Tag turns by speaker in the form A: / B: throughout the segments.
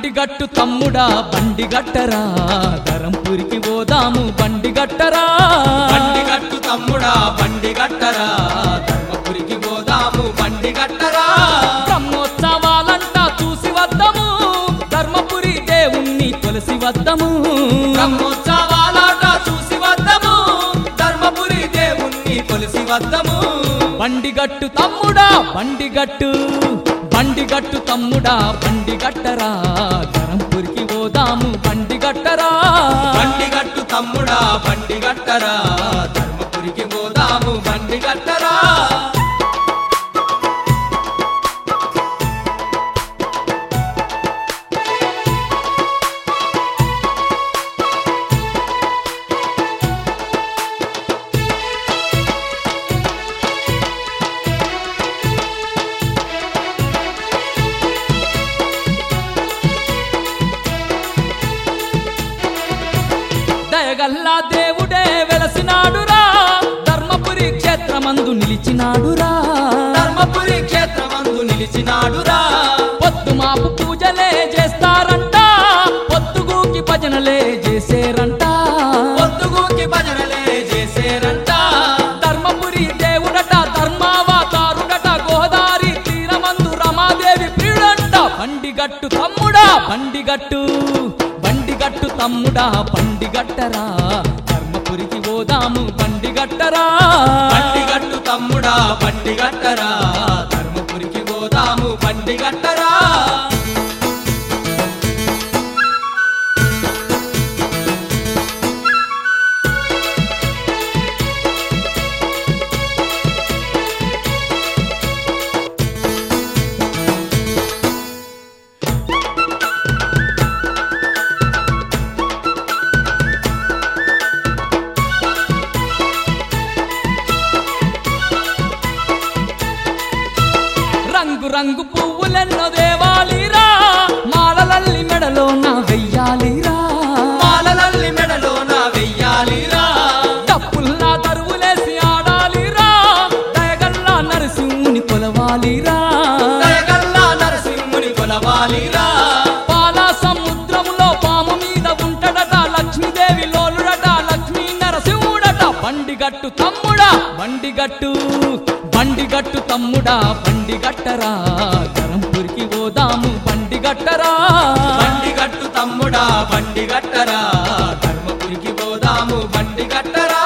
A: బండిగట్టు తమ్ముడా బండి గట్టరా ధరంపురికి పోదాము బండి గట్టరా
B: బండి గట్టు తమ్ముడా బండి గట్టరా ధర్మపురికి పోదాము బండి గట్టరా
A: బ్రహ్మోత్సవాలంట చూసి వద్దాము ధర్మపురి దేవుణ్ణి కొలసి వద్దాము
B: బ్రహ్మోత్సవాలాట చూసి వద్దము ధర్మపురి దేవుణ్ణి కొలిసి వద్దము
A: బండిగట్టు తమ్ముడా బండిగట్టు బండిగట్టు తమ్ముడా బండి గట్టరా ధరంపురికి పోదాము బండి గట్టరా
B: బండి గట్టు తమ్ముడా బండి గట్టరా ధర్మపురికి పోదాము బండి గట్టరా
A: దయగల్లా దేవుడే వెలసినాడురా ధర్మపురి క్షేత్రమందు నిలిచినాడురా
B: ధర్మపురి క్షేత్రమందు నిలిచినాడురా
A: పొద్దు మాపు పూజలే చేస్తారంట పొద్దుగూకి భజనలే చేసేరంట
B: పొద్దుగూకి భజనలే చేసేరంట
A: ధర్మపురి దేవుడట ధర్మావతారుడట గోదారి తీరమందు రమాదేవి ప్రియుడంట బండిగట్టు తమ్ముడా బండిగట్టు బండిగట్టు తమ్ముడా బండిగట్టరా ధర్మపురికి పోదాము బండిగట్టరా
B: బండి గట్టు తమ్ముడా బండి గట్టరా ధర్మపురికి పోదాము బండి గట్టరా
A: రంగు రంగు పువ్వులెన్నో దేవాలిరా మాలలల్లి మెడలో నా వెయ్యాలిరా
B: మాలలల్లి మెడలో నా వెయ్యాలిరా
A: డప్పుల్లా తరువులేసి ఆడాలిరా దయగల్లా నరసింహుని కొలవాలిరా
B: దయగల్లా నరసింహుని కొలవాలిరా
A: పాల సముద్రములో పాము మీద ఉంటడట లక్ష్మీదేవి లోలుడట లక్ష్మీ నరసింహుడట బండిగట్టు తమ్ముడా బండిగట్టు బండిగట్టు తమ్ముడా బండిగట్టరా ధరంపురికి పోదాము బండిగట్టరా
B: బండి గట్టు తమ్ముడా బండి గట్టరా ధర్మపురికి పోదాము బండి గట్టరా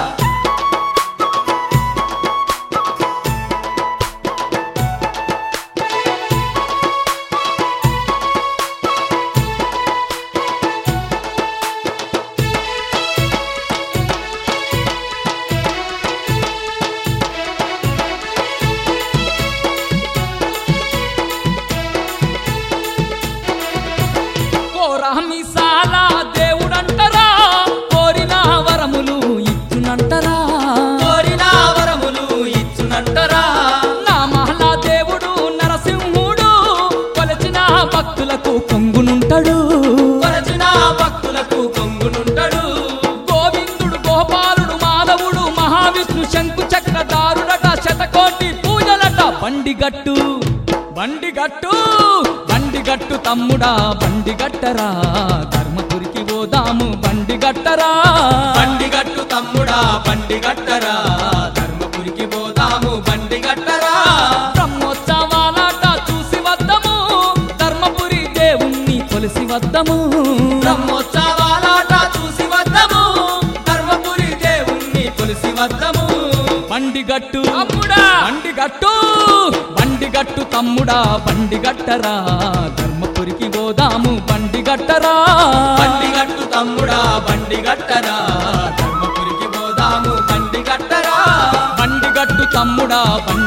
A: కోరామి సాలా దేవుడంటరా కోరిన వరములు ఇచ్చునంటరా
B: కోరిన వరములు ఇచ్చునంటరా
A: నా మహలా దేవుడు నరసింహుడు కొలచిన భక్తులకు కొంగునుంటడు
B: కొరచిన భక్తులకు కొంగునుంటడు
A: గోవిందుడు గోపాలుడు మాధవుడు మహావిష్ణు శంకు చక్రధారుడట శతకోటి పూజలట బండిగట్టు బండిగట్టు బండిగట్టు తమ్ముడా బండిగట్టరా ధర్మపురికి పోదాము బండిగట్టరా
B: బండి గట్టు తమ్ముడా బండి గట్టరా ధర్మపురికి పోదాము బండి గట్టరా
A: బ్రహ్మోత్సవాలాట చూసి వద్దము ధర్మపురి దేవుణ్ణి కొలిసి వద్దము
B: బ్రహ్మోత్సవాలాట చూసి వద్దము ధర్మపురి దేవుణ్ణి కొలిసి వద్దము
A: బండిగట్టు తమ్ముడా బండిగట్టు బండిగట్టు తమ్ముడా బండిగట్టరా ధర్మపురికి పోదాము బండిగట్టరా
B: బండి గట్టు తమ్ముడా బండి గట్టరా ధర్మపురికి పోదాము బండి గట్టరా
A: బండిగట్టు తమ్ముడా బండి